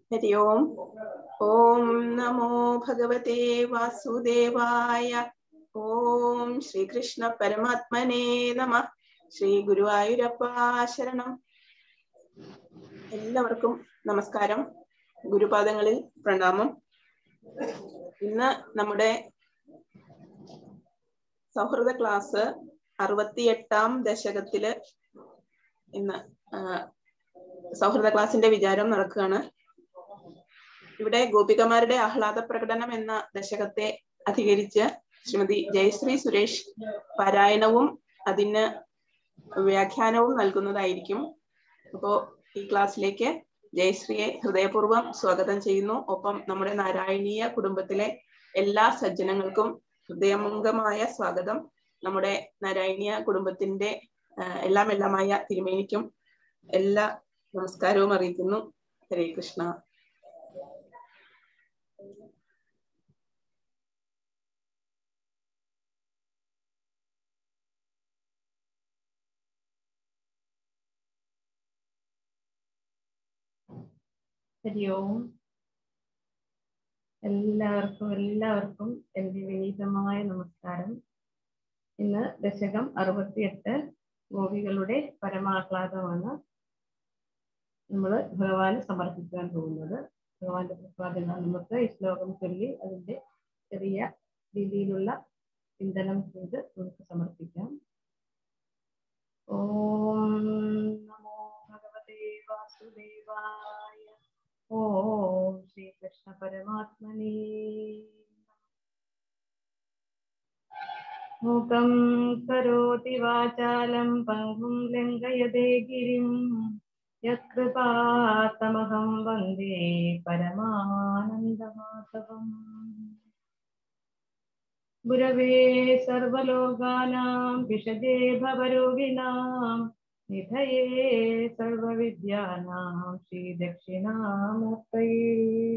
ഹരി ഓം ഓം നമോ ഭഗവതേ വാസുദേവായ ഓം ശ്രീകൃഷ്ണ പരമാത്മനേ നമ ശ്രീ ഗുരുവായൂരപ്പ ശരണം എല്ലാവർക്കും നമസ്കാരം ഗുരുപാദങ്ങളിൽ പ്രണാമം ഇന്ന് നമ്മുടെ സൗഹൃദ ക്ലാസ് അറുപത്തിയെട്ടാം ദശകത്തില് ഇന്ന് സൗഹൃദ ക്ലാസിന്റെ വിചാരം നടക്കുകയാണ് ഇവിടെ ഗോപികമാരുടെ ആഹ്ലാദ പ്രകടനം എന്ന ദശകത്തെ അധികരിച്ച് ശ്രീമതി ജയശ്രീ സുരേഷ് പാരായണവും അതിന് വ്യാഖ്യാനവും നൽകുന്നതായിരിക്കും അപ്പോ ഈ ക്ലാസ്സിലേക്ക് ജയശ്രീയെ ഹൃദയപൂർവ്വം സ്വാഗതം ചെയ്യുന്നു ഒപ്പം നമ്മുടെ നാരായണീയ കുടുംബത്തിലെ എല്ലാ സജ്ജനങ്ങൾക്കും ഹൃദയമുഖമായ സ്വാഗതം നമ്മുടെ നാരായണീയ കുടുംബത്തിന്റെ എല്ലാം എല്ലാമായ തിരുമേനിക്കും എല്ലാ നമസ്കാരവും അറിയിക്കുന്നു ഹരേ കൃഷ്ണ ഹരി ഓം എല്ലാവർക്കും എല്ലാവർക്കും എൻ്റെ വിനീതമായ നമസ്കാരം ഇന്ന് ദശകം അറുപത്തിയെട്ട് ഗോപികളുടെ പരമാഹ്ലാദമാണ് നമ്മൾ ഭഗവാന് സമർപ്പിക്കാൻ പോകുന്നത് ഭഗവാന്റെ പ്രസാദങ്ങൾ നമുക്ക് ഈ ശ്ലോകം ചൊല്ലി അതിൻ്റെ ചെറിയ രീതിയിലുള്ള ചിന്തനം ചെയ്ത് നമുക്ക് സമർപ്പിക്കാം ഓം നമോ ഭഗവതേ വാസുദേവായ ഓം ശ്രീകൃഷ്ണ പരമാത്മനേ മൂകം കരോതി വാചാലം പങ്കും ലംഘയതേ ഗിരിം യത്കൃപാത്തമഹം വന്ദേ പരമാനന്ദമാധവം ഗുരവേ സർവലോകാനാം വിഷജേ ഭവരോഗിണാം നിധയേ സർവവിദ്യാനാം ശ്രീദക്ഷിണാമൂർത്തയേ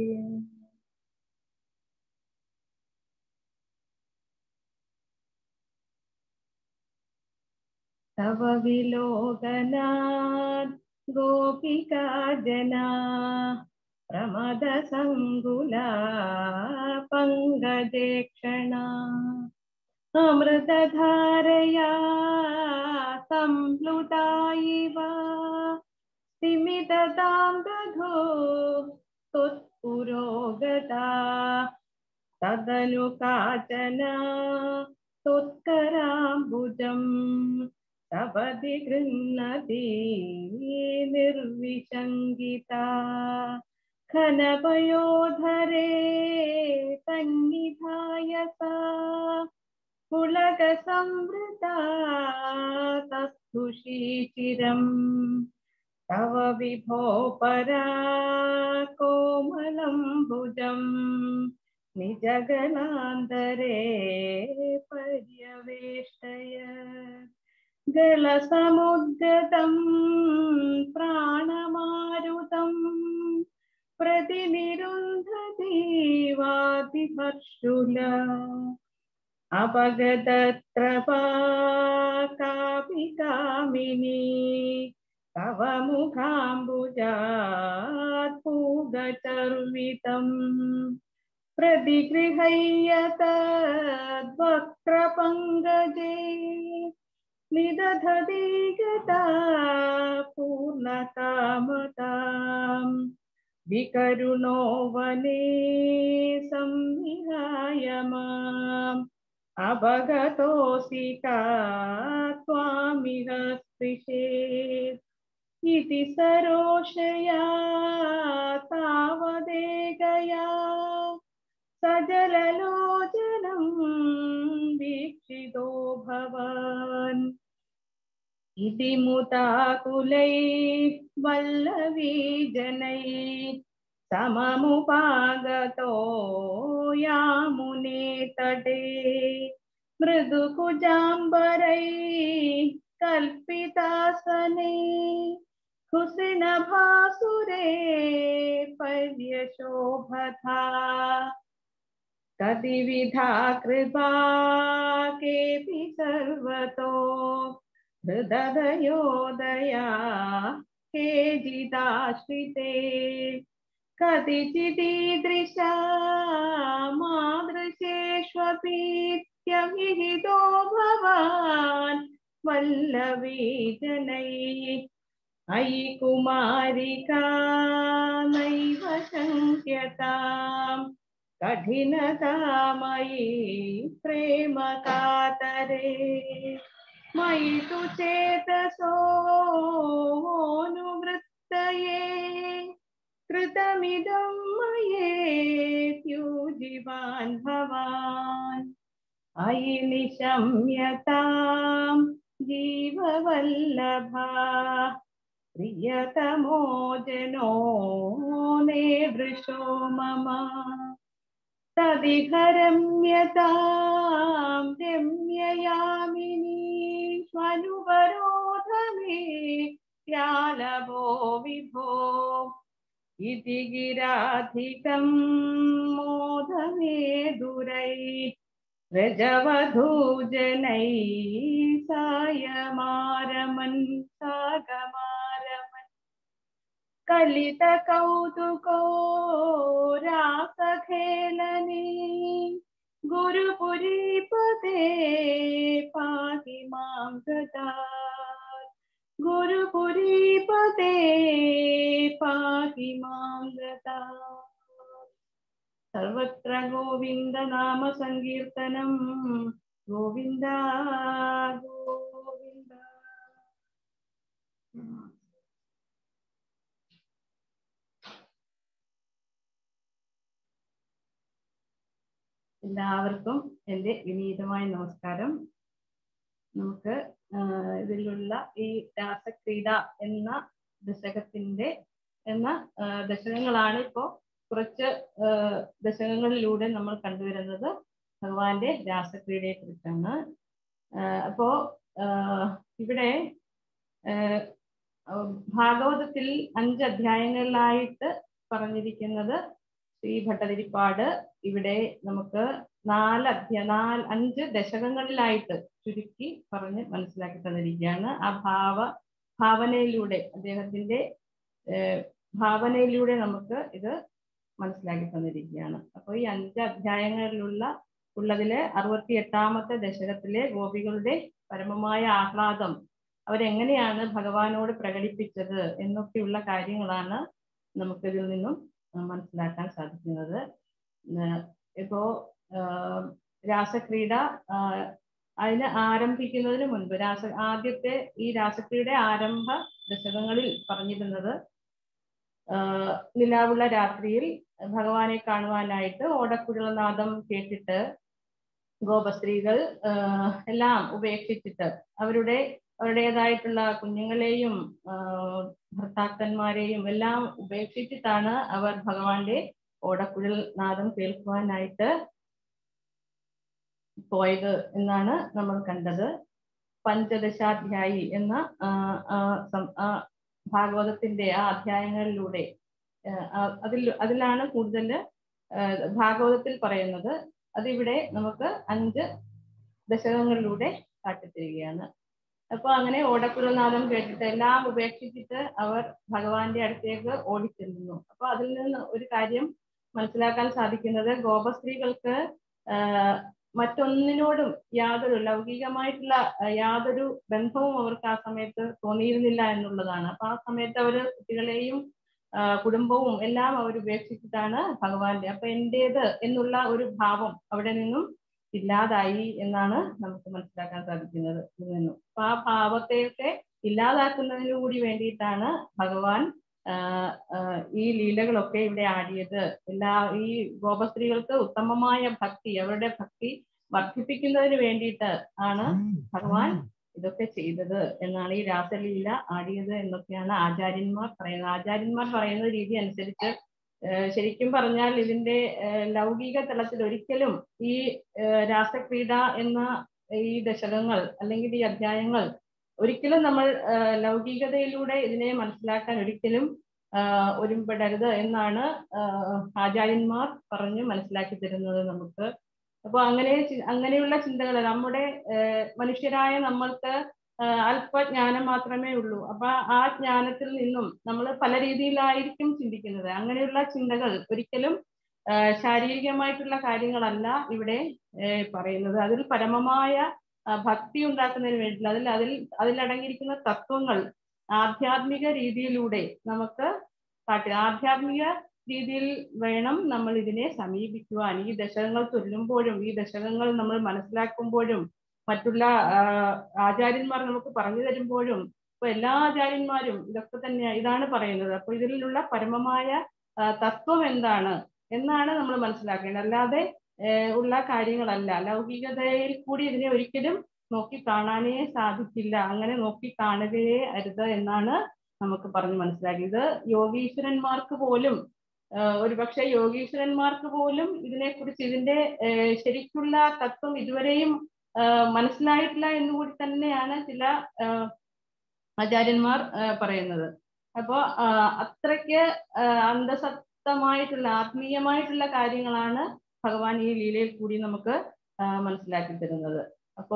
തവ വിലോകനാത് ഗോപികാ ജനാ പ്രമദസങ്കുല പങ്കജേക്ഷണ അമൃതധാരയാ സംപ്ലുതാ ഇവ സ്ഥിമിതതാം ദധോ त्वत्पुरोगता तदनु काचन त्वत्कराम्बुजम् सपदि गृह्णति निर्विशङ्गिता घनपयोधरे तन्निधाय सा पुलकसंवृता तस्थुषीचिरम् तव विभो परा कोमलं भुजम् निजगणान्तरे पर्यवेष्टय गलसमुद्गतं प्राणमारुतं प्रतिनिरुन्धतीवातिहर्षुल अपगतत्रपा कापि कामिनी तव मुखाम्बुजात् पूगचर्वितम् प्रतिगृह्यतद्वक्त्रपङ्गजे निदधति गता पूर्णकामताम् विकरुणो वने संविहाय माम् अवगतोऽसि का त्वामिह स्पृशेत् इति सरोषया तावदेकया सजललोचनं वीक्षितो भवान् इति मुताकुलैः वल्लवीजनैः सममुपागतो यामुने तटे मृदुकुजाम्बरैः कल्पितासने कुसिनभासुरे पर्यशोभथा कतिविधा कृपा केऽपि सर्वतो हृदयोदया केचिदाश्रिते കതിചിദീദൃശ മാതൃശേഷ്വപീത്യവിഹിതോ ഭവാൻ വല്ലവീ ജനൈ അയി കുമാരികാ നൈവ ശങ്ക്യതാം കഠിനതാമയി പ്രേമ കാതരേ മയി തു ചേതസോനുവൃത്തയേ कृतमिदं मयेत्युजिवान् भवान् अयि निशम्यतां जीववल्लभा प्रियतमो जनो नेदृशो मम तदिहरम्यतां रम्ययामिनी स्वनुवरोध मे त्यालभो विभो इति गिराधिकं मोदमे दुरै व्रजवधूजनै सायमारमन् सागमारमन् कलितकौतुको रासखेलने गुरुपुरीपदे पाहि मां गदा गुरुपुरीपदे पाहि मां गता सर्वत्र गोविन्दनाम सङ्कीर्तनं गोविन्द गोविन्द എല്ലാവർക്കും എൻ്റെ വിനീതമായ നമസ്കാരം നമുക്ക് ആഹ് ഇതിലുള്ള ഈ രാസക്രീഡ എന്ന ദശകത്തിന്റെ എന്ന ആഹ് ദശകങ്ങളാണ് ഇപ്പോൾ കുറച്ച് ആഹ് ദശകങ്ങളിലൂടെ നമ്മൾ കണ്ടുവരുന്നത് ഭഗവാന്റെ രാസക്രീഡയെ കുറിച്ചാണ് ആഹ് അപ്പോ ആഹ് ഇവിടെ ആഹ് ഭാഗവതത്തിൽ അഞ്ച് അധ്യായങ്ങളിലായിട്ട് പറഞ്ഞിരിക്കുന്നത് ശ്രീ ഭട്ടതിരിപ്പാട് ഇവിടെ നമുക്ക് നാല് അധ്യായ നാല് അഞ്ച് ദശകങ്ങളിലായിട്ട് ചുരുക്കി പറഞ്ഞ് മനസ്സിലാക്കി തന്നിരിക്കുകയാണ് ആ ഭാവ ഭാവനയിലൂടെ അദ്ദേഹത്തിന്റെ ഏർ ഭാവനയിലൂടെ നമുക്ക് ഇത് മനസ്സിലാക്കി തന്നിരിക്കുകയാണ് അപ്പോൾ ഈ അഞ്ച് അധ്യായങ്ങളിലുള്ള ഉള്ളതിലെ അറുപത്തി എട്ടാമത്തെ ദശകത്തിലെ ഗോപികളുടെ പരമമായ ആഹ്ലാദം അവരെങ്ങനെയാണ് ഭഗവാനോട് പ്രകടിപ്പിച്ചത് എന്നൊക്കെയുള്ള കാര്യങ്ങളാണ് നമുക്കിതിൽ നിന്നും മനസ്സിലാക്കാൻ സാധിക്കുന്നത് ഇപ്പോ രാസക്രീഡ അതിന് ആരംഭിക്കുന്നതിന് മുൻപ് രാസ ആദ്യത്തെ ഈ രാസക്രീഡ ആരംഭ ദശകങ്ങളിൽ പറഞ്ഞിരുന്നത് നിലാവുള്ള രാത്രിയിൽ ഭഗവാനെ കാണുവാനായിട്ട് ഓടക്കുഴൽനാദം കേട്ടിട്ട് ഗോപസ്ത്രീകൾ എല്ലാം ഉപേക്ഷിച്ചിട്ട് അവരുടെ അവരുടേതായിട്ടുള്ള കുഞ്ഞുങ്ങളെയും ഭർത്താക്കന്മാരെയും എല്ലാം ഉപേക്ഷിച്ചിട്ടാണ് അവർ ഭഗവാന്റെ ഓടക്കുഴൽ നാദം കേൾക്കുവാനായിട്ട് പോയത് എന്നാണ് നമ്മൾ കണ്ടത് പഞ്ചദശാധ്യായി എന്ന ഭാഗവതത്തിന്റെ ആ അധ്യായങ്ങളിലൂടെ അതിൽ അതിലാണ് കൂടുതൽ ഭാഗവതത്തിൽ പറയുന്നത് അതിവിടെ നമുക്ക് അഞ്ച് ദശകങ്ങളിലൂടെ കാട്ടിത്തരികയാണ് അപ്പൊ അങ്ങനെ ഓടക്കുഴൽനാദം കേട്ടിട്ട് എല്ലാം ഉപേക്ഷിച്ചിട്ട് അവർ ഭഗവാന്റെ അടുത്തേക്ക് ഓടിച്ചെല്ലുന്നു അപ്പൊ അതിൽ നിന്ന് ഒരു കാര്യം മനസ്സിലാക്കാൻ സാധിക്കുന്നത് ഗോപസ്ത്രീകൾക്ക് മറ്റൊന്നിനോടും യാതൊരു ലൗകികമായിട്ടുള്ള യാതൊരു ബന്ധവും അവർക്ക് ആ സമയത്ത് തോന്നിയിരുന്നില്ല എന്നുള്ളതാണ് അപ്പൊ ആ സമയത്ത് അവര് കുട്ടികളെയും കുടുംബവും എല്ലാം അവർ ഉപേക്ഷിച്ചിട്ടാണ് ഭഗവാന്റെ അപ്പൊ എന്റേത് എന്നുള്ള ഒരു ഭാവം അവിടെ നിന്നും ഇല്ലാതായി എന്നാണ് നമുക്ക് മനസ്സിലാക്കാൻ സാധിക്കുന്നത് ഇതിൽ നിന്നും അപ്പൊ ആ ഭാവത്തെയൊക്കെ ഇല്ലാതാക്കുന്നതിന് കൂടി വേണ്ടിയിട്ടാണ് ഭഗവാൻ ഈ ലീലകളൊക്കെ ഇവിടെ ആടിയത് എല്ലാ ഈ ഗോപസ്ത്രീകൾക്ക് ഉത്തമമായ ഭക്തി അവരുടെ ഭക്തി വർദ്ധിപ്പിക്കുന്നതിന് വേണ്ടിയിട്ട് ആണ് ഭഗവാൻ ഇതൊക്കെ ചെയ്തത് എന്നാണ് ഈ രാസലീല ആടിയത് എന്നൊക്കെയാണ് ആചാര്യന്മാർ പറയുന്നത് ആചാര്യന്മാർ പറയുന്ന രീതി അനുസരിച്ച് ശരിക്കും പറഞ്ഞാൽ ഇതിന്റെ ലൗകിക തലത്തിൽ ഒരിക്കലും ഈ രാസക്രീഡ എന്ന ഈ ദശകങ്ങൾ അല്ലെങ്കിൽ ഈ അധ്യായങ്ങൾ ഒരിക്കലും നമ്മൾ ലൗകികതയിലൂടെ ഇതിനെ മനസ്സിലാക്കാൻ ഒരിക്കലും ഒരുമ്പെടരുത് എന്നാണ് ആചാര്യന്മാർ പറഞ്ഞ് മനസ്സിലാക്കി തരുന്നത് നമുക്ക് അപ്പൊ അങ്ങനെ അങ്ങനെയുള്ള ചിന്തകൾ നമ്മുടെ മനുഷ്യരായ നമ്മൾക്ക് അല്പജ്ഞാനം മാത്രമേ ഉള്ളൂ അപ്പൊ ആ ജ്ഞാനത്തിൽ നിന്നും നമ്മൾ പല രീതിയിലായിരിക്കും ചിന്തിക്കുന്നത് അങ്ങനെയുള്ള ചിന്തകൾ ഒരിക്കലും ശാരീരികമായിട്ടുള്ള കാര്യങ്ങളല്ല ഇവിടെ പറയുന്നത് അതിൽ പരമമായ ഭക്തി ഉണ്ടാക്കുന്നതിന് വേണ്ടിയിട്ട് അതിൽ അതിൽ അതിലടങ്ങിയിരിക്കുന്ന തത്വങ്ങൾ ആധ്യാത്മിക രീതിയിലൂടെ നമുക്ക് കാട്ടി ആധ്യാത്മിക രീതിയിൽ വേണം നമ്മൾ ഇതിനെ സമീപിക്കുവാൻ ഈ ദശകങ്ങൾ ചൊല്ലുമ്പോഴും ഈ ദശകങ്ങൾ നമ്മൾ മനസ്സിലാക്കുമ്പോഴും മറ്റുള്ള ആചാര്യന്മാർ നമുക്ക് പറഞ്ഞു തരുമ്പോഴും ഇപ്പൊ എല്ലാ ആചാര്യന്മാരും ഇതൊക്കെ തന്നെ ഇതാണ് പറയുന്നത് അപ്പൊ ഇതിലുള്ള പരമമായ തത്വം എന്താണ് എന്നാണ് നമ്മൾ മനസ്സിലാക്കേണ്ടത് അല്ലാതെ ഉള്ള കാര്യങ്ങളല്ല ലൗകികതയിൽ കൂടി ഇതിനെ ഒരിക്കലും നോക്കി കാണാനേ സാധിക്കില്ല അങ്ങനെ നോക്കി കാണുകയേ അരുത് എന്നാണ് നമുക്ക് പറഞ്ഞ് മനസ്സിലാക്കിയത് യോഗീശ്വരന്മാർക്ക് പോലും ഒരുപക്ഷെ യോഗീശ്വരന്മാർക്ക് പോലും ഇതിനെക്കുറിച്ച് ഇതിന്റെ ശരിക്കുള്ള തത്വം ഇതുവരെയും മനസ്സിലായിട്ടില്ല എന്നുകൂടി തന്നെയാണ് ചില ആചാര്യന്മാർ പറയുന്നത് അപ്പോ അത്രയ്ക്ക് അന്തസത്തമായിട്ടുള്ള ആത്മീയമായിട്ടുള്ള കാര്യങ്ങളാണ് ഭഗവാൻ ഈ ലീലയിൽ കൂടി നമുക്ക് മനസ്സിലാക്കി തരുന്നത് അപ്പോ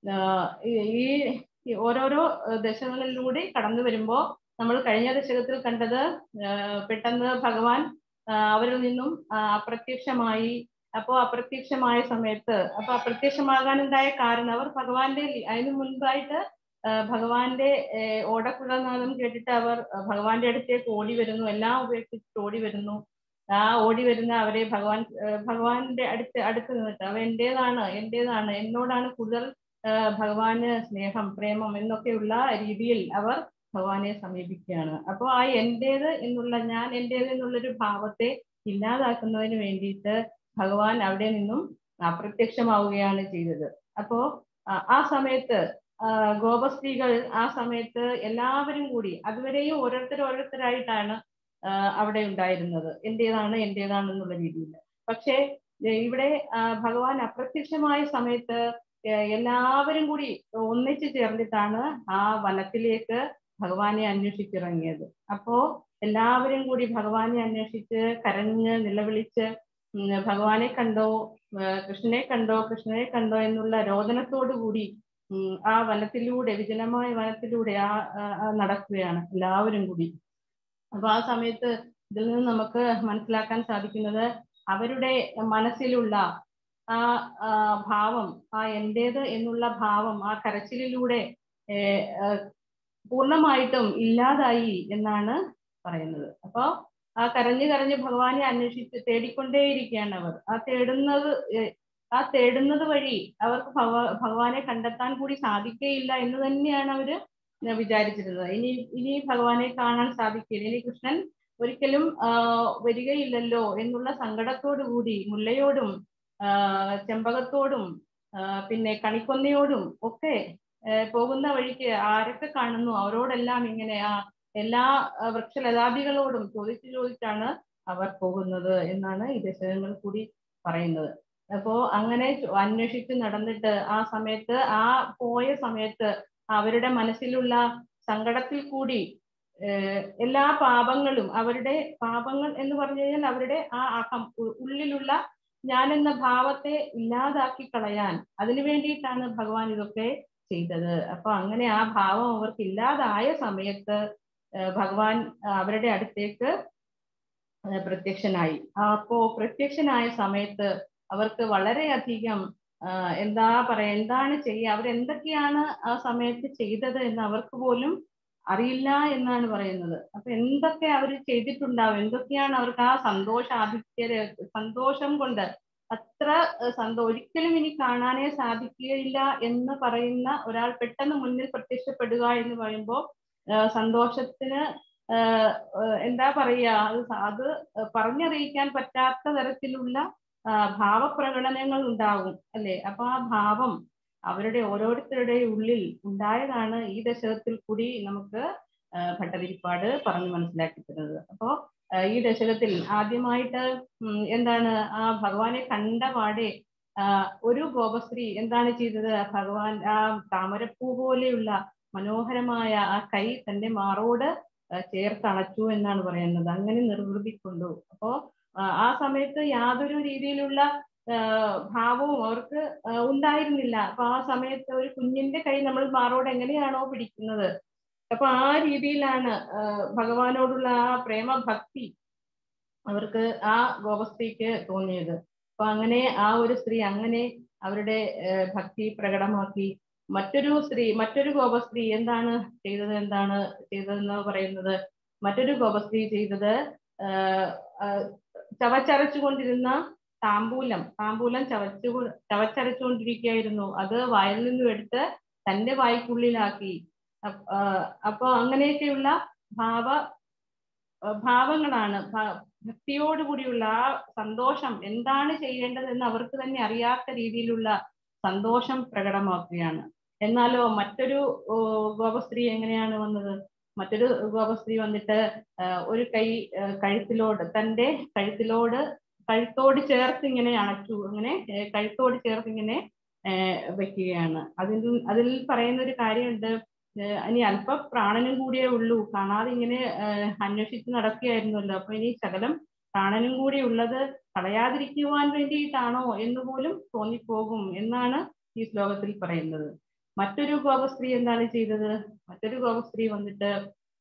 ഈ ഓരോരോ ദശകളിലൂടെ കടന്നു വരുമ്പോൾ നമ്മൾ കഴിഞ്ഞ ദശകത്തിൽ കണ്ടത് പെട്ടെന്ന് ഭഗവാൻ അവരിൽ നിന്നും അപ്രത്യക്ഷമായി അപ്പോ അപ്രത്യക്ഷമായ സമയത്ത് അപ്പൊ അപ്രത്യക്ഷമാകാനുണ്ടായ കാരണം അവർ ഭഗവാന്റെ അതിനു മുൻപായിട്ട് ഭഗവാന്റെ ഓടക്കുഴനാദം കേട്ടിട്ട് അവർ ഭഗവാന്റെ അടുത്തേക്ക് ഓടി വരുന്നു എല്ലാം ഉപേക്ഷിച്ചിട്ട് ഓടി വരുന്നു ആ ഓടി വരുന്ന അവരെ ഭഗവാൻ ഭഗവാന്റെ അടുത്ത് അടുത്ത് നിന്നിട്ട് അവ എന്റേതാണ് എന്റേതാണ് എന്നോടാണ് കൂടുതൽ ഭഗവാന് സ്നേഹം പ്രേമം എന്നൊക്കെയുള്ള രീതിയിൽ അവർ ഭഗവാനെ സമീപിക്കുകയാണ് അപ്പോൾ ആ എന്റേത് എന്നുള്ള ഞാൻ എന്റേത് എന്നുള്ളൊരു ഭാവത്തെ ഇല്ലാതാക്കുന്നതിന് വേണ്ടിയിട്ട് ഭഗവാൻ അവിടെ നിന്നും അപ്രത്യക്ഷമാവുകയാണ് ചെയ്തത് അപ്പോ ആ സമയത്ത് ഗോപസ്ത്രീകൾ ആ സമയത്ത് എല്ലാവരും കൂടി അതുവരെയും ഓരോരുത്തർ ഓരോരുത്തരായിട്ടാണ് അവിടെ ഉണ്ടായിരുന്നത് എന്റേതാണ് എന്റേതാണ് എന്നുള്ള രീതിയിൽ പക്ഷേ ഇവിടെ ഭഗവാൻ അപ്രത്യക്ഷമായ സമയത്ത് എല്ലാവരും കൂടി ഒന്നിച്ചു ചേർന്നിട്ടാണ് ആ വനത്തിലേക്ക് ഭഗവാനെ അന്വേഷിച്ചിറങ്ങിയത് അപ്പോ എല്ലാവരും കൂടി ഭഗവാനെ അന്വേഷിച്ച് കരഞ്ഞ് നിലവിളിച്ച് ഭഗവാനെ കണ്ടോ കൃഷ്ണനെ കണ്ടോ കൃഷ്ണനെ കണ്ടോ എന്നുള്ള രോദനത്തോടു കൂടി ആ വനത്തിലൂടെ വിജനമായ വനത്തിലൂടെ ആ നടക്കുകയാണ് എല്ലാവരും കൂടി അപ്പൊ ആ സമയത്ത് ഇതിൽ നിന്ന് നമുക്ക് മനസ്സിലാക്കാൻ സാധിക്കുന്നത് അവരുടെ മനസ്സിലുള്ള ആ ഭാവം ആ എന്റേത് എന്നുള്ള ഭാവം ആ കരച്ചിലിലൂടെ പൂർണ്ണമായിട്ടും ഇല്ലാതായി എന്നാണ് പറയുന്നത് അപ്പോ ആ കരഞ്ഞു കരഞ്ഞ് ഭഗവാനെ അന്വേഷിച്ച് തേടിക്കൊണ്ടേയിരിക്കുകയാണ് അവർ ആ തേടുന്നത് ആ തേടുന്നത് വഴി അവർക്ക് ഭഗ ഭഗവാനെ കണ്ടെത്താൻ കൂടി സാധിക്കുകയില്ല എന്ന് തന്നെയാണ് അവര് വിചാരിച്ചിരുന്നത് ഇനി ഇനി ഭഗവാനെ കാണാൻ സാധിക്കില്ല ഇനി കൃഷ്ണൻ ഒരിക്കലും വരികയില്ലല്ലോ എന്നുള്ള സങ്കടത്തോടു കൂടി മുല്ലയോടും ചെമ്പകത്തോടും പിന്നെ കണിക്കൊന്നയോടും ഒക്കെ പോകുന്ന വഴിക്ക് ആരൊക്കെ കാണുന്നു അവരോടെല്ലാം ഇങ്ങനെ ആ എല്ലാ വൃക്ഷലതാദികളോടും ചോദിച്ചു ചോദിച്ചാണ് അവർ പോകുന്നത് എന്നാണ് ഈ ദശകങ്ങൾ കൂടി പറയുന്നത് അപ്പോ അങ്ങനെ അന്വേഷിച്ച് നടന്നിട്ട് ആ സമയത്ത് ആ പോയ സമയത്ത് അവരുടെ മനസ്സിലുള്ള സങ്കടത്തിൽ കൂടി എല്ലാ പാപങ്ങളും അവരുടെ പാപങ്ങൾ എന്ന് പറഞ്ഞു കഴിഞ്ഞാൽ അവരുടെ ആ അഹം ഉള്ളിലുള്ള ഞാൻ എന്ന ഭാവത്തെ ഇല്ലാതാക്കി കളയാൻ അതിനു വേണ്ടിയിട്ടാണ് ഭഗവാൻ ഇതൊക്കെ ചെയ്തത് അപ്പൊ അങ്ങനെ ആ ഭാവം അവർക്ക് ഇല്ലാതായ സമയത്ത് ഭഗവാൻ അവരുടെ അടുത്തേക്ക് പ്രത്യക്ഷനായി അപ്പോ പ്രത്യക്ഷനായ സമയത്ത് അവർക്ക് വളരെയധികം എന്താ പറയാ എന്താണ് ചെയ്യുക അവരെന്തൊക്കെയാണ് ആ സമയത്ത് ചെയ്തത് എന്ന് അവർക്ക് പോലും അറിയില്ല എന്നാണ് പറയുന്നത് അപ്പൊ എന്തൊക്കെ അവർ ചെയ്തിട്ടുണ്ടാവും എന്തൊക്കെയാണ് അവർക്ക് ആ സന്തോഷാധിക്യര് സന്തോഷം കൊണ്ട് അത്ര സന്തോ ഒരിക്കലും ഇനി കാണാനേ സാധിക്കുകയില്ല എന്ന് പറയുന്ന ഒരാൾ പെട്ടെന്ന് മുന്നിൽ പ്രത്യക്ഷപ്പെടുക എന്ന് പറയുമ്പോൾ സന്തോഷത്തിന് എന്താ പറയുക അത് അത് പറഞ്ഞറിയിക്കാൻ പറ്റാത്ത തരത്തിലുള്ള ഭാവപ്രകടനങ്ങൾ ഉണ്ടാകും അല്ലെ അപ്പൊ ആ ഭാവം അവരുടെ ഓരോരുത്തരുടെ ഉള്ളിൽ ഉണ്ടായതാണ് ഈ ദശകത്തിൽ കൂടി നമുക്ക് ഭട്ടതിരിപ്പാട് പറഞ്ഞു മനസ്സിലാക്കി തരുന്നത് അപ്പോ ഈ ദശകത്തിൽ ആദ്യമായിട്ട് എന്താണ് ആ ഭഗവാനെ കണ്ട പാടെ ഒരു ഗോപശ്രീ എന്താണ് ചെയ്തത് ഭഗവാൻ ആ താമരപ്പൂ പോലെയുള്ള മനോഹരമായ ആ കൈ തന്റെ മാറോട് ചേർത്തണച്ചു എന്നാണ് പറയുന്നത് അങ്ങനെ നിർവൃതിക്കൊണ്ടു അപ്പോ ആ സമയത്ത് യാതൊരു രീതിയിലുള്ള ഭാവവും അവർക്ക് ഉണ്ടായിരുന്നില്ല അപ്പൊ ആ സമയത്ത് ഒരു കുഞ്ഞിന്റെ കൈ നമ്മൾ മാറോട് എങ്ങനെയാണോ പിടിക്കുന്നത് അപ്പൊ ആ രീതിയിലാണ് ഭഗവാനോടുള്ള ആ പ്രേമഭക്തി അവർക്ക് ആ ഗോപസ്ത്രീക്ക് തോന്നിയത് അപ്പൊ അങ്ങനെ ആ ഒരു സ്ത്രീ അങ്ങനെ അവരുടെ ഭക്തി പ്രകടമാക്കി മറ്റൊരു സ്ത്രീ മറ്റൊരു ഗോപസ്ത്രീ എന്താണ് ചെയ്തത് എന്താണ് ചെയ്തതെന്ന് പറയുന്നത് മറ്റൊരു ഗോപസ്ത്രീ ചെയ്തത് ചവച്ചരച്ചുകൊണ്ടിരുന്ന താമ്പൂലം താമ്പൂലം ചവച്ചു ചവച്ചരച്ചുകൊണ്ടിരിക്കുകയായിരുന്നു അത് വായിൽ നിന്നും എടുത്ത് തന്റെ വായ്ക്കുള്ളിലാക്കി അപ്പൊ അങ്ങനെയൊക്കെയുള്ള ഭാവ ഭാവങ്ങളാണ് ഭക്തിയോടുകൂടിയുള്ള ആ സന്തോഷം എന്താണ് ചെയ്യേണ്ടതെന്ന് അവർക്ക് തന്നെ അറിയാത്ത രീതിയിലുള്ള സന്തോഷം പ്രകടമാക്കുകയാണ് എന്നാലോ മറ്റൊരു ഗോപസ്ത്രീ എങ്ങനെയാണ് വന്നത് മറ്റൊരു ഗോപസ്ത്രീ വന്നിട്ട് ഒരു കൈ കഴുത്തിലോട് തന്റെ കഴുത്തിലോട് കഴുത്തോട് ചേർത്ത് ഇങ്ങനെ അണച്ചു അങ്ങനെ കഴുത്തോട് ചേർത്ത് ഇങ്ങനെ വെക്കുകയാണ് അതിൽ അതിൽ പറയുന്ന ഒരു കാര്യമുണ്ട് ഇനി അല്പ പ്രാണനും കൂടിയേ ഉള്ളൂ കാണാതെ ഇങ്ങനെ അന്വേഷിച്ച് നടക്കുകയായിരുന്നല്ലോ അപ്പൊ ഇനി ശകലം പ്രാണനും കൂടി ഉള്ളത് കളയാതിരിക്കുവാൻ വേണ്ടിയിട്ടാണോ എന്ന് പോലും തോന്നിപ്പോകും എന്നാണ് ഈ ശ്ലോകത്തിൽ പറയുന്നത് മറ്റൊരു ഗോപസ്ത്രീ എന്താണ് ചെയ്തത് മറ്റൊരു ഗോപസ്ത്രീ വന്നിട്ട്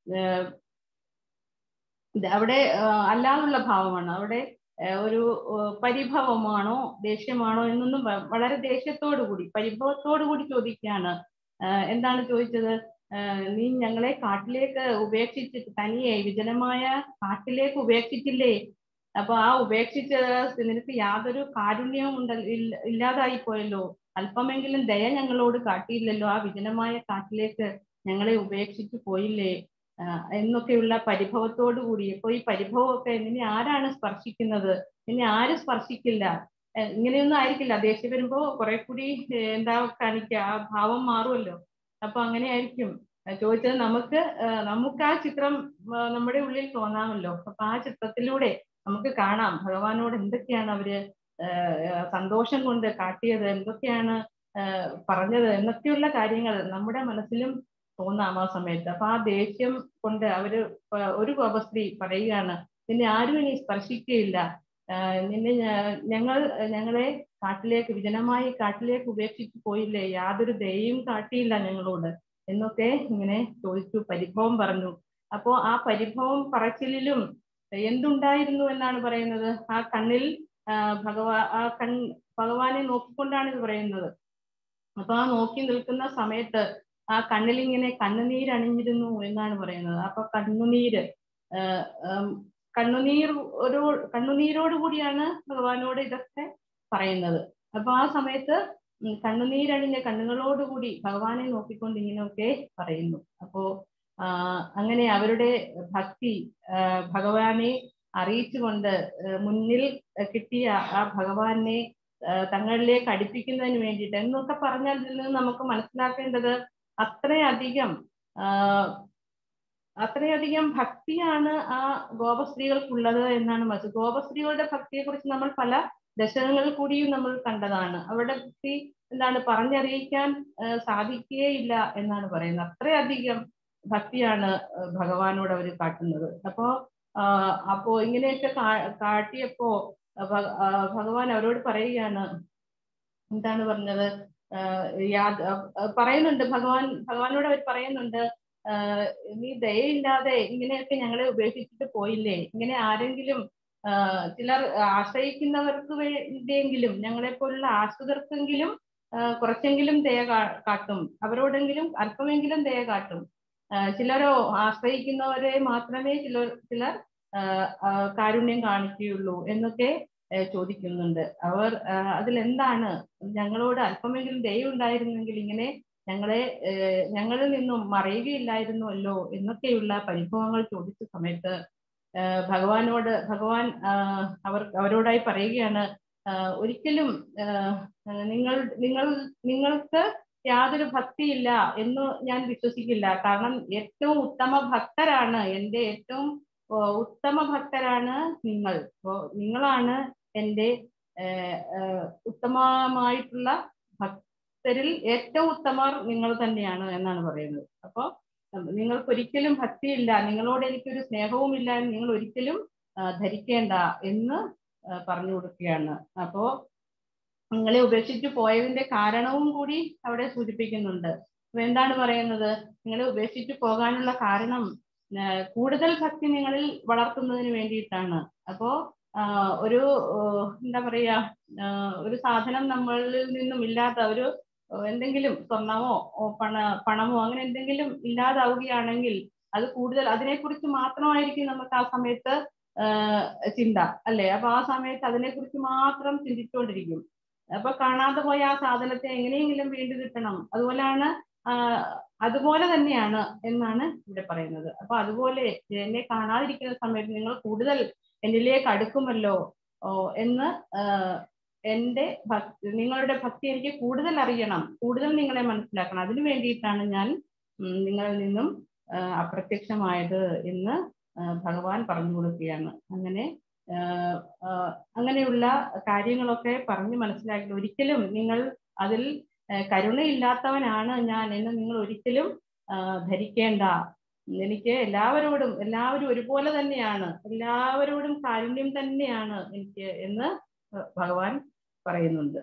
അവിടെ അല്ലാതുള്ള ഭാവമാണ് അവിടെ ഒരു പരിഭവമാണോ ദേഷ്യമാണോ എന്നൊന്നും വളരെ ദേഷ്യത്തോടു കൂടി പരിഭവത്തോടു കൂടി ചോദിക്കുകയാണ് എന്താണ് ചോദിച്ചത് നീ ഞങ്ങളെ കാട്ടിലേക്ക് ഉപേക്ഷിച്ചിട്ട് തനിയെ വിജനമായ കാട്ടിലേക്ക് ഉപേക്ഷിച്ചില്ലേ അപ്പൊ ആ ഉപേക്ഷിച്ച നിനക്ക് യാതൊരു കാരുണ്യവും ഉണ്ട ഇല്ലാതായി പോയല്ലോ അല്പമെങ്കിലും ദയ ഞങ്ങളോട് കാട്ടിയില്ലല്ലോ ആ വിജനമായ കാട്ടിലേക്ക് ഞങ്ങളെ ഉപേക്ഷിച്ചു പോയില്ലേ എന്നൊക്കെയുള്ള പരിഭവത്തോടു കൂടി അപ്പൊ ഈ പരിഭവമൊക്കെ നിന്നെ ആരാണ് സ്പർശിക്കുന്നത് നിന്നെ ആരും സ്പർശിക്കില്ല ഇങ്ങനെയൊന്നും ആയിരിക്കില്ല ദേഷ്യം വരുമ്പോ കുറെ കൂടി എന്താ കാണിക്കുക ആ ഭാവം മാറുമല്ലോ അപ്പൊ അങ്ങനെ ആയിരിക്കും ചോദിച്ചത് നമുക്ക് നമുക്ക് ആ ചിത്രം നമ്മുടെ ഉള്ളിൽ തോന്നാമല്ലോ അപ്പൊ ആ ചിത്രത്തിലൂടെ നമുക്ക് കാണാം ഭഗവാനോട് എന്തൊക്കെയാണ് അവര് സന്തോഷം കൊണ്ട് കാട്ടിയത് എന്തൊക്കെയാണ് പറഞ്ഞത് എന്നൊക്കെയുള്ള കാര്യങ്ങൾ നമ്മുടെ മനസ്സിലും തോന്നാം ആ സമയത്ത് അപ്പൊ ആ ദേഷ്യം കൊണ്ട് അവര് ഒരു ഗോപസ്ത്രീ പറയുകയാണ് നിന്നെ ആരും ഇനി സ്പർശിക്കുകയില്ല നിന്നെ ഞങ്ങൾ ഞങ്ങളെ കാട്ടിലേക്ക് വിജനമായി കാട്ടിലേക്ക് ഉപേക്ഷിച്ചു പോയില്ലേ യാതൊരു ദയയും കാട്ടിയില്ല ഞങ്ങളോട് എന്നൊക്കെ ഇങ്ങനെ ചോദിച്ചു പരിഭവം പറഞ്ഞു അപ്പോ ആ പരിഭവം പറച്ചിലിലും എന്തുണ്ടായിരുന്നു എന്നാണ് പറയുന്നത് ആ കണ്ണിൽ ഭഗവാ ആ കൺ ഭഗവാനെ നോക്കിക്കൊണ്ടാണ് ഇത് പറയുന്നത് അപ്പൊ ആ നോക്കി നിൽക്കുന്ന സമയത്ത് ആ കണ്ണിൽ ഇങ്ങനെ കണ്ണുനീരണിഞ്ഞിരുന്നു എന്നാണ് പറയുന്നത് അപ്പൊ കണ്ണുനീര് കണ്ണുനീർ ഒരു കണ്ണുനീരോട് കൂടിയാണ് ഭഗവാനോട് ഇതൊക്കെ പറയുന്നത് അപ്പൊ ആ സമയത്ത് കണ്ണുനീരണിഞ്ഞ കണ്ണുകളോടുകൂടി ഭഗവാനെ നോക്കിക്കൊണ്ട് ഇങ്ങനെയൊക്കെ പറയുന്നു അപ്പോ അങ്ങനെ അവരുടെ ഭക്തി ഭഗവാനെ അറിയിച്ചുകൊണ്ട് മുന്നിൽ കിട്ടിയ ആ ഭഗവാനെ തങ്ങളിലേക്ക് അടുപ്പിക്കുന്നതിന് വേണ്ടിയിട്ട് എന്നൊക്കെ പറഞ്ഞാൽ ഇതിൽ നിന്ന് നമുക്ക് മനസ്സിലാക്കേണ്ടത് അത്രയധികം അത്രയധികം ഭക്തിയാണ് ആ ഗോപസ്ത്രീകൾക്കുള്ളത് എന്നാണ് മനസ്സിൽ ഗോപസ്ത്രീകളുടെ ഭക്തിയെ കുറിച്ച് നമ്മൾ പല ദശകങ്ങളിൽ കൂടിയും നമ്മൾ കണ്ടതാണ് അവരുടെ ഭക്തി എന്താണ് പറഞ്ഞറിയിക്കാൻ സാധിക്കുകയില്ല എന്നാണ് പറയുന്നത് അത്രയധികം ഭക്തിയാണ് ഭഗവാനോട് അവർ കാട്ടുന്നത് അപ്പോ അപ്പോ ഇങ്ങനെയൊക്കെ കാട്ടിയപ്പോ ഭഗവാൻ അവരോട് പറയുകയാണ് എന്താണ് പറഞ്ഞത് പറയുന്നുണ്ട് ഭഗവാൻ ഭഗവാനോട് അവർ പറയുന്നുണ്ട് നീ ദയയില്ലാതെ ഇങ്ങനെയൊക്കെ ഞങ്ങളെ ഉപേക്ഷിച്ചിട്ട് പോയില്ലേ ഇങ്ങനെ ആരെങ്കിലും ചിലർ ആശ്രയിക്കുന്നവർക്ക് വേണ്ടിയെങ്കിലും ഞങ്ങളെ പോലുള്ള ആശ്രിതർക്കെങ്കിലും കുറച്ചെങ്കിലും ദയ കാട്ടും അവരോടെങ്കിലും അല്പമെങ്കിലും ദയ കാട്ടും ചിലരോ ആശ്രയിക്കുന്നവരെ മാത്രമേ ചിലർ ചിലർ കാരുണ്യം കാണിക്കുകയുള്ളൂ എന്നൊക്കെ ചോദിക്കുന്നുണ്ട് അവർ അതിലെന്താണ് ഞങ്ങളോട് അല്പമെങ്കിലും ദയ ഉണ്ടായിരുന്നെങ്കിൽ ഇങ്ങനെ ഞങ്ങളെ ഞങ്ങളിൽ നിന്നും മറയുകയില്ലായിരുന്നുവല്ലോ എന്നൊക്കെയുള്ള പരിഭവങ്ങൾ ചോദിച്ച സമയത്ത് ഭഗവാനോട് ഭഗവാൻ അവർ അവരോടായി പറയുകയാണ് ഒരിക്കലും നിങ്ങൾ നിങ്ങൾ നിങ്ങൾക്ക് യാതൊരു ഭക്തിയില്ല എന്ന് ഞാൻ വിശ്വസിക്കില്ല കാരണം ഏറ്റവും ഉത്തമ ഭക്തരാണ് എൻ്റെ ഏറ്റവും ഉത്തമ ഭക്തരാണ് നിങ്ങൾ നിങ്ങളാണ് എൻ്റെ ഉത്തമമായിട്ടുള്ള ഭക്തരിൽ ഏറ്റവും ഉത്തമർ നിങ്ങൾ തന്നെയാണ് എന്നാണ് പറയുന്നത് അപ്പോ നിങ്ങൾക്ക് ഒരിക്കലും ഭക്തിയില്ല നിങ്ങളോട് എനിക്കൊരു സ്നേഹവുമില്ല നിങ്ങൾ ഒരിക്കലും ധരിക്കേണ്ട എന്ന് പറഞ്ഞു കൊടുക്കുകയാണ് അപ്പോ നിങ്ങളെ ഉപേക്ഷിച്ചു പോയതിന്റെ കാരണവും കൂടി അവിടെ സൂചിപ്പിക്കുന്നുണ്ട് അപ്പൊ എന്താണ് പറയുന്നത് നിങ്ങളെ ഉപേക്ഷിച്ചു പോകാനുള്ള കാരണം ആഹ് കൂടുതൽ ഭക്തി നിങ്ങളിൽ വളർത്തുന്നതിന് വേണ്ടിയിട്ടാണ് അപ്പോ ആഹ് ഒരു ആഹ് എന്താ പറയാ ആഹ് ഒരു സാധനം നമ്മളിൽ നിന്നും ഇല്ലാത്ത ഒരു എന്തെങ്കിലും സ്വർണമോ ഓ, പണ പണമോ അങ്ങനെ എന്തെങ്കിലും ഇല്ലാതാവുകയാണെങ്കിൽ അത് കൂടുതൽ അതിനെക്കുറിച്ച് മാത്രമായിരിക്കും നമുക്ക് ആ സമയത്ത് ആഹ് ചിന്ത അല്ലെ അപ്പൊ ആ സമയത്ത് അതിനെക്കുറിച്ച് മാത്രം ചിന്തിച്ചുകൊണ്ടിരിക്കും അപ്പൊ കാണാതെ പോയ ആ സാധനത്തെ എങ്ങനെയെങ്കിലും വീണ്ടും കിട്ടണം അതുപോലെയാണ് ആഹ് അതുപോലെ തന്നെയാണ് എന്നാണ് ഇവിടെ പറയുന്നത് അപ്പൊ അതുപോലെ എന്നെ കാണാതിരിക്കുന്ന സമയത്ത് നിങ്ങൾ കൂടുതൽ എന്നിലേക്ക് അടുക്കുമല്ലോ ഓ എന്ന് ആഹ് എന്റെ ഭക്തി നിങ്ങളുടെ ഭക്തി എനിക്ക് കൂടുതൽ അറിയണം കൂടുതൽ നിങ്ങളെ മനസ്സിലാക്കണം അതിനു വേണ്ടിയിട്ടാണ് ഞാൻ ഉം, നിങ്ങളിൽ നിന്നും ആഹ് അപ്രത്യക്ഷമായത് എന്ന് ആഹ് ഭഗവാൻ പറഞ്ഞു കൊടുക്കുകയാണ് അങ്ങനെ ആഹ് ആഹ് അങ്ങനെയുള്ള കാര്യങ്ങളൊക്കെ പറഞ്ഞ് മനസ്സിലാക്കി ഒരിക്കലും നിങ്ങൾ അതിൽ ആഹ് കരുണയില്ലാത്തവനാണ് ഞാൻ എന്ന് നിങ്ങൾ ഒരിക്കലും ആഹ് ധരിക്കേണ്ട എനിക്ക് എല്ലാവരോടും എല്ലാവരും ഒരുപോലെ തന്നെയാണ് എല്ലാവരോടും കാരുണ്യം തന്നെയാണ് എനിക്ക് എന്ന് ഭഗവാൻ പറയുന്നുണ്ട്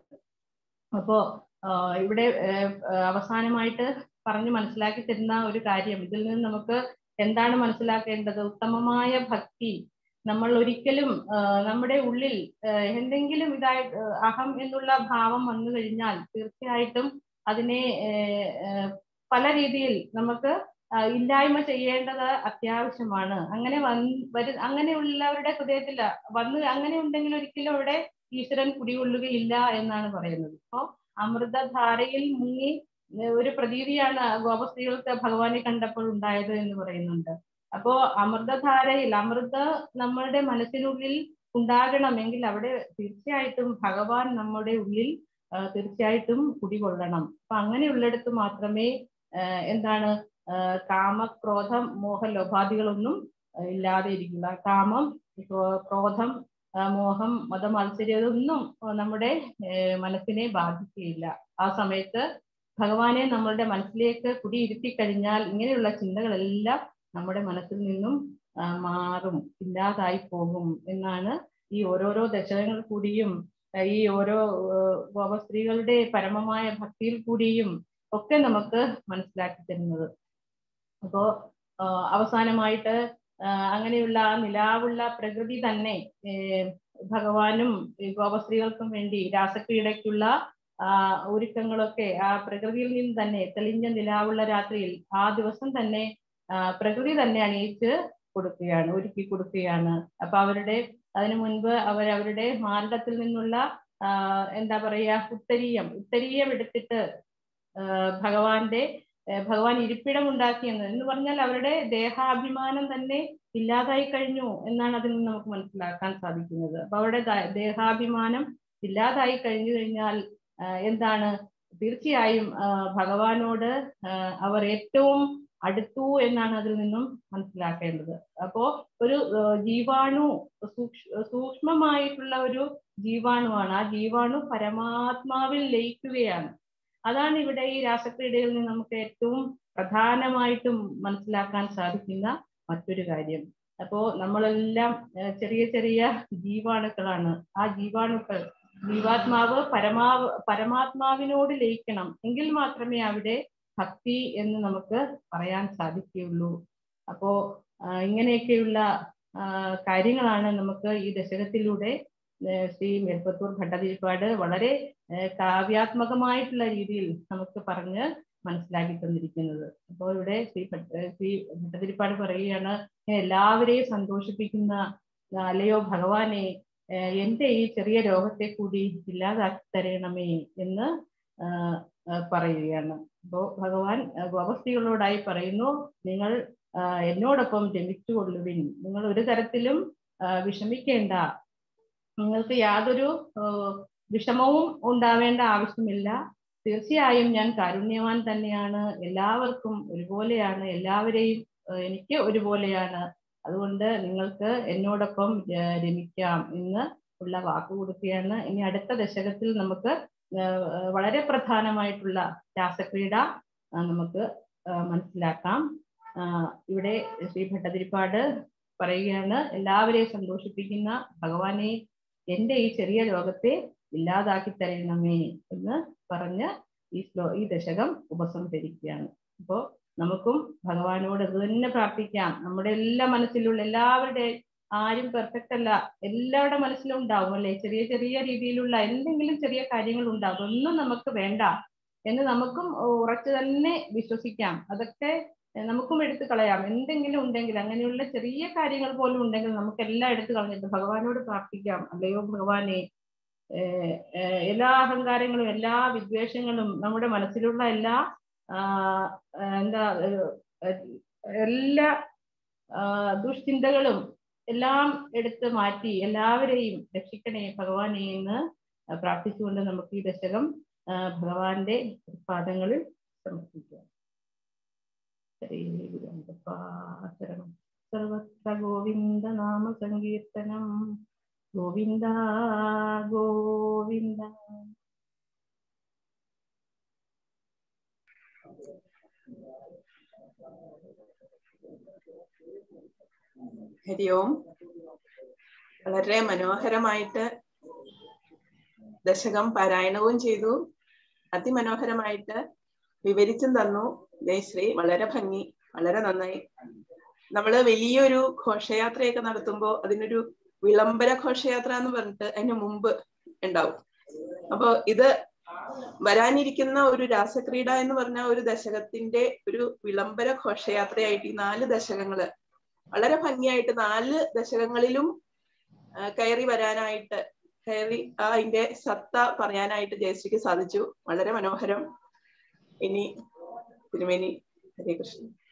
അപ്പോ ആഹ് ഇവിടെ ആഹ് ആഹ് അവസാനമായിട്ട് പറഞ്ഞ് മനസ്സിലാക്കി തരുന്ന ഒരു കാര്യം ഇതിൽ നിന്ന് നമുക്ക് എന്താണ് മനസ്സിലാക്കേണ്ടത് ഉത്തമമായ ഭക്തി നമ്മൾ ഒരിക്കലും ആഹ് നമ്മുടെ ഉള്ളിൽ ആഹ് എന്തെങ്കിലും ഇതായി ആഹ് അഹം എന്നുള്ള ഭാവം വന്നു കഴിഞ്ഞാൽ തീർച്ചയായിട്ടും അതിനെ ഏർ, ഏർ, പല രീതിയിൽ നമുക്ക് ആഹ് ഇല്ലായ്മ ചെയ്യേണ്ടത് അത്യാവശ്യമാണ് അങ്ങനെ വന്ന് വരു അങ്ങനെയുള്ളവരുടെ ഹൃദയത്തിൽ വന്ന് അങ്ങനെ ഉണ്ടെങ്കിൽ ഒരിക്കലും അവിടെ ഈശ്വരൻ കുടികൊള്ളുകയില്ല എന്നാണ് പറയുന്നത് അപ്പോ അമൃതധാരയിൽ മുങ്ങി ഏർ ഒരു പ്രതീതിയാണ് ഗോപസ്ത്രീകൾക്ക് ഭഗവാനെ കണ്ടപ്പോൾ ഉണ്ടായത് എന്ന് പറയുന്നുണ്ട് അപ്പോ അമൃതധാരയിൽ അമൃത നമ്മളുടെ മനസ്സിനുള്ളിൽ ഉണ്ടാകണമെങ്കിൽ അവിടെ തീർച്ചയായിട്ടും ഭഗവാൻ നമ്മുടെ ഉള്ളിൽ ആ, തീർച്ചയായിട്ടും കുടികൊള്ളണം അപ്പൊ അങ്ങനെയുള്ളിടത്ത് മാത്രമേ ആ, എന്താണ് ആ, കാമക്രോധ മോഹ ലോഭാദികളൊന്നും ആ, ഇല്ലാതെ ഇരിക്കുക കാമം ക്രോ- ക്രോധം ആ, മോഹം മതമത്സര്യം ഇതൊന്നും ആ, നമ്മുടെ ഏർ മനസ്സിനെ ബാധിക്കുകയില്ല ആ സമയത്ത് ഭഗവാനെ നമ്മളുടെ മനസ്സിലേക്ക് കുടിയിരുത്തി കഴിഞ്ഞാൽ ഇങ്ങനെയുള്ള ചിന്തകളെല്ലാം നമ്മുടെ മനസ്സിൽ നിന്നും ആ, മാറും ഇല്ലാതായി പോകും എന്നാണ് ഈ ഓരോരോ ദശകങ്ങൾ കൂടിയും ആ, ഈ ഓരോ ഏർ, ഗോപസ്ത്രീകളുടെ പരമമായ ഭക്തിയിൽ കൂടിയും ഒക്കെ നമുക്ക് മനസ്സിലാക്കി തരുന്നത് അപ്പോ ആ, അവസാനമായിട്ട് ആ, അങ്ങനെയുള്ള ആ നിലാവുള്ള പ്രകൃതി തന്നെ ഏർ, ഭഗവാനും ഈ ഗോപസ്ത്രീകൾക്കും വേണ്ടി രാസക്രീഡയ്ക്കുള്ള ആ ഒരുക്കങ്ങളൊക്കെ ആ പ്രകൃതിയിൽ നിന്ന് തന്നെ തെളിഞ്ഞ നിലാവുള്ള രാത്രിയിൽ ആ ദിവസം തന്നെ ആ, പ്രകൃതി തന്നെ അണിയിച്ച് കൊടുക്കുകയാണ് ഒരുക്കി കൊടുക്കുകയാണ് അപ്പൊ അവരുടെ അതിനു മുൻപ് അവർ അവരുടെ മാരടത്തിൽ നിന്നുള്ള ആ, എന്താ പറയാ ഉത്തരീയം ഉത്തരീയം എടുത്തിട്ട് ആ, ഭഗവാന്റെ ഏർ ഭഗവാൻ ഇരിപ്പിടം ഉണ്ടാക്കിയെന്ന് എന്ന് പറഞ്ഞാൽ അവരുടെ ദേഹാഭിമാനം തന്നെ ഇല്ലാതായി കഴിഞ്ഞു എന്നാണ് അതിൽ നിന്ന് നമുക്ക് മനസ്സിലാക്കാൻ സാധിക്കുന്നത് അപ്പൊ അവരുടെ ദ- ദേഹാഭിമാനം ഇല്ലാതായി കഴിഞ്ഞു കഴിഞ്ഞാൽ ആ, എന്താണ് തീർച്ചയായും ആ, ഭഗവാനോട് ആ, അവർ ഏറ്റവും അടുത്തു എന്നാണ് അതിൽ നിന്നും മനസ്സിലാക്കേണ്ടത് അപ്പോ ഒരു ആ, ജീവാണു സൂക്ഷ് സൂക്ഷ്മമായിട്ടുള്ള ഒരു ജീവാണുവാണ് ആ ജീവാണു പരമാത്മാവിൽ ലയിക്കുകയാണ് അതാണ് ഇവിടെ ഈ രാസക്രീഡയിൽ നിന്ന് നമുക്ക് ഏറ്റവും പ്രധാനമായിട്ടും മനസ്സിലാക്കാൻ സാധിക്കുന്ന മറ്റൊരു കാര്യം അപ്പോ നമ്മളെല്ലാം ഏർ ചെറിയ ചെറിയ ജീവാണുക്കളാണ് ആ ജീവാണുക്കൾ ജീവാത്മാവ് പരമാ പരമാത്മാവിനോട് ലയിക്കണം എങ്കിൽ മാത്രമേ അവിടെ ഭക്തി എന്ന് നമുക്ക് പറയാൻ സാധിക്കുകയുള്ളൂ അപ്പോ ആ, ഇങ്ങനെയൊക്കെയുള്ള ആ, കാര്യങ്ങളാണ് നമുക്ക് ഈ ദശകത്തിലൂടെ ഏർ ശ്രീ മേൽപ്പത്തൂർ ഭട്ടതിരിപ്പാട് വളരെ ഏർ കാവ്യാത്മകമായിട്ടുള്ള രീതിയിൽ നമുക്ക് പറഞ്ഞ് മനസ്സിലാക്കി തന്നിരിക്കുന്നത് അപ്പോൾ ഇവിടെ ശ്രീ ഭട്ട ഏർ ശ്രീ ഭട്ടതിരിപ്പാട് പറയുകയാണ് "ഞാൻ എല്ലാവരെയും സന്തോഷിപ്പിക്കുന്ന അല്ലയോ ഭഗവാനെ ഏർ എന്റെ ഈ ചെറിയ രോഗത്തെ കൂടി ഇല്ലാതാക്കി തരണമേ എന്ന് ആ, ആ, പറയുകയാണ് അപ്പോ ഭഗവാൻ ആ, ഗോപസ്ത്രീകളോടായി പറയുന്നു നിങ്ങൾ ആ, എന്നോടൊപ്പം രമിച്ചുകൊള്ളുവിൻ നിങ്ങൾ ഒരു തരത്തിലും ആ, വിഷമിക്കേണ്ട നിങ്ങൾക്ക് യാതൊരു ആ, വിഷമവും ഉണ്ടാവേണ്ട ആവശ്യമില്ല തീർച്ചയായും ഞാൻ കാരുണ്യവാൻ തന്നെയാണ് എല്ലാവർക്കും ഒരുപോലെയാണ് എല്ലാവരെയും ആ, എനിക്ക് ഒരുപോലെയാണ് അതുകൊണ്ട് നിങ്ങൾക്ക് എന്നോടൊപ്പം ആ, രമിക്കാം എന്ന് ഉള്ള വാക്ക് കൊടുക്കുകയാണ് ഇനി അടുത്ത ദശകത്തിൽ നമുക്ക് ആ, ആ, വളരെ പ്രധാനമായിട്ടുള്ള രാസക്രീഡ ആ, നമുക്ക് ആ, മനസ്സിലാക്കാം ആ, ഇവിടെ ശ്രീ ഭട്ടതിരിപ്പാട് പറയുകയാണ് എല്ലാവരെയും സന്തോഷിപ്പിക്കുന്ന ഭഗവാനെ എന്റെ ഈ ചെറിയ ലോകത്തെ ഇല്ലാതാക്കി തരണമേ എന്ന് പറഞ്ഞ് ഈ ശ്ലോ ഈ ദശകം ഉപസംഹരിക്കുകയാണ് അപ്പോ നമുക്കും ഭഗവാനോട് ഇത് തന്നെ പ്രാർത്ഥിക്കാം നമ്മുടെ എല്ലാ മനസ്സിലുള്ള എല്ലാവരുടെ ആരും പെർഫെക്റ്റ് അല്ല എല്ലാവരുടെ മനസ്സിലും ഉണ്ടാവും അല്ലെ ചെറിയ ചെറിയ രീതിയിലുള്ള എന്തെങ്കിലും ചെറിയ കാര്യങ്ങൾ ഉണ്ടാവും അതൊന്നും നമുക്ക് വേണ്ട എന്ന് നമുക്കും ഉറച്ചു തന്നെ വിശ്വസിക്കാം അതൊക്കെ നമുക്കും എടുത്തു കളയാം എന്തെങ്കിലും ഉണ്ടെങ്കിൽ അങ്ങനെയുള്ള ചെറിയ കാര്യങ്ങൾ പോലും ഉണ്ടെങ്കിൽ നമുക്ക് എല്ലാം എടുത്തു കളഞ്ഞിട്ട് ഭഗവാനോട് പ്രാർത്ഥിക്കാം അല്ലയോ ഭഗവാനെ എല്ലാ അഹങ്കാരങ്ങളും എല്ലാ വിദ്വേഷങ്ങളും നമ്മുടെ മനസ്സിലുള്ള എല്ലാ എന്താ എല്ലാ ദുഷ്ചിന്തകളും എല്ലാം എടുത്ത് മാറ്റി എല്ലാവരെയും രക്ഷിക്കണേ ഭഗവാനെ എന്ന് പ്രാർത്ഥിച്ചുകൊണ്ട് നമുക്ക് ഈ ദശകം ഭഗവാന്റെ പാദങ്ങളിൽ സമർപ്പിക്കാം ശരണം സർവത്ര ഗോവിന്ദ നാമ സങ്കീർത്തനം ഗോവിന്ദ ഗോവിന്ദ ഹരി ഓം വളരെ മനോഹരമായിട്ട് ദശകം പാരായണവും ചെയ്തു അതിമനോഹരമായിട്ട് വിവരിച്ചും തന്നു ജയശ്രീ വളരെ ഭംഗി വളരെ നന്നായി നമ്മള് വലിയൊരു ഘോഷയാത്രയൊക്കെ നടത്തുമ്പോ അതിനൊരു വിളംബര ഘോഷയാത്ര എന്ന് പറഞ്ഞിട്ട് അതിന് മുമ്പ് ഉണ്ടാവും അപ്പൊ ഇത് വരാനിരിക്കുന്ന ഒരു രാസക്രീഡ എന്ന് പറഞ്ഞ ഒരു ദശകത്തിന്റെ ഒരു വിളംബര ഘോഷയാത്രയായിട്ട് ഈ നാല് ദശകങ്ങള് വളരെ ഭംഗിയായിട്ട് നാല് ദശകങ്ങളിലും കയറി വരാനായിട്ട് കയറി ആ അതിന്റെ സത്ത പറയാനായിട്ട് ജയശ്രീക്ക് സാധിച്ചു വളരെ മനോഹരം ഇനി തിരുമേനി ഹരേ കൃഷ്ണൻ